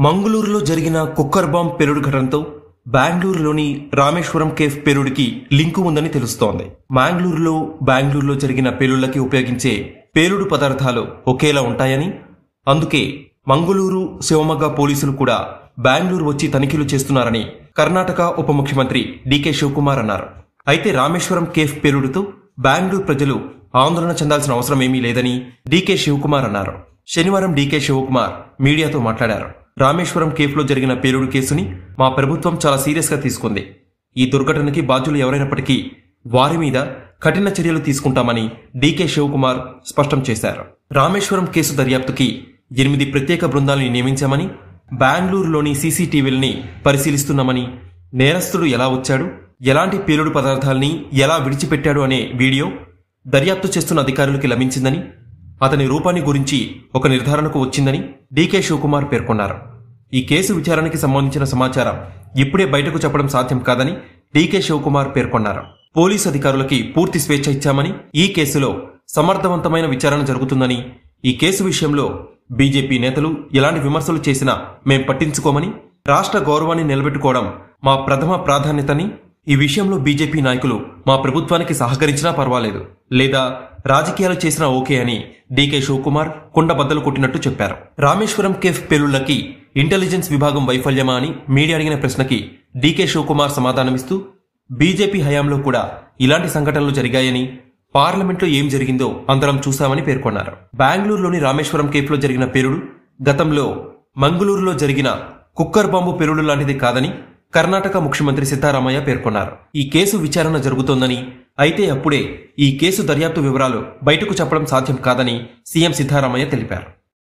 మంగళూరులో జరిగిన cooker bomb పేలుడు ఘటనతో బెంగళూరులోని రామేశ్వరం కేఫ్ పేలుడికి లింకు ఉందని తెలుస్తోంది మంగళూరులో బెంగళూరులో జరిగిన పేలుళ్లకి ఉపయోగించే పేలుడు పదార్థాలు ఒకేలా ఉంటాయని అందుకే మంగళూరు శివమొగ్గ పోలీసులు కూడా బెంగళూరు వచ్చి తనిఖీలు చేస్తున్నారని కర్ణాటక ఉప ముఖ్యమంత్రి డీకే శివకుమార్ అన్నారు అయితే రామేశ్వరం కేఫ్ పేలుడుతో బెంగళూరు ప్రజలు ఆందోళన చెందాల్సిన అవసరం ఏమీ లేదని డీకే శివకుమార్ అన్నారు శనివారం డీకే శివకుమార్ మీడియాతో మాట్లాడారు రామేశ్వరం కేఫ్లో జరిగిన పేలుడు కేసుని మా ప్రభుత్వం చాలా సీరియస్ గా తీసుకుంది ఈ దుర్ఘటనకి బాధ్యులు ఎవరైనప్పటికీ వారి మీద కఠిన చర్యలు తీసుకుంటామని డీకే శివకుమార్ స్పష్టం చేశారు రామేశ్వరం కేసు దర్యాప్తుకి ఎనిమిది ప్రత్యేక బృందాలను నియమించామని బెంగళూరులోని సీసీటీవీలని పరిశీలిస్తున్నామని నేరస్తుడు ఎలా వచ్చాడు ఎలాంటి పేలుడు పదార్థాల్ని ఎలా విడిచిపెట్టాడు అనే వీడియో దర్యాప్తు చేస్తున్న అధికారులకి లభించిందని అతని రూపాన్ని గురించి ఒక నిర్ధారణకు వచ్చిందని డీకే శివకుమార్ పేర్కొన్నారు ఈ కేసు విచారణకి సంబంధించిన సమాచారం ఇప్పుడే బయటకు చెప్పడం సాధ్యం కాదని డీకే శివకుమార్ పేర్కొన్నారు పోలీసు అధికారులకి పూర్తి స్వేచ్ఛ ఇచ్చామని ఈ కేసులో సమర్థవంతమైన విచారణ జరుగుతుందని ఈ కేసు విషయంలో బీజేపీ నేతలు ఎలాంటి విమర్శలు చేసినా మేం పట్టించుకోమని రాష్ట్ర గౌరవాన్ని నిలబెట్టుకోవడం మా ప్రథమ ప్రాధాన్యతని ఈ విషయంలో బీజేపీ నాయకులు మా ప్రభుత్వానికి సహకరించినా పర్వాలేదు లేదా రాజకీయాలు చేసినా ఓకే అని డీకే శివకుమార్ కుండబద్దలు కొట్టినట్టు చెప్పారు రామేశ్వరం కేఫ్ పేలుళ్లకి ఇంటెలిజెన్స్ విభాగం వైఫల్యమా అని మీడియా అడిగిన ప్రశ్నకి డీకే శివకుమార్ సమాధానమిస్తూ బీజేపీ హయాంలో కూడా ఇలాంటి సంఘటనలు జరిగాయని పార్లమెంట్లో ఏం జరిగిందో అందరం చూశామని పేర్కొన్నారు బెంగళూరులోని రామేశ్వరం కేఫ్లో జరిగిన పేలుడు గతంలో మంగళూరులో జరిగిన కుక్కర్ బాంబు పేలుడు లాంటిది కాదని కర్ణాటక ముఖ్యమంత్రి సిద్ధారామయ్య పేర్కొన్నారు ఈ కేసు విచారణ జరుగుతోందని అయితే అప్పుడే ఈ కేసు దర్యాప్తు వివరాలు బయటకు చెప్పడం సాధ్యం కాదని సీఎం సిద్ధారామయ్య తెలిపారు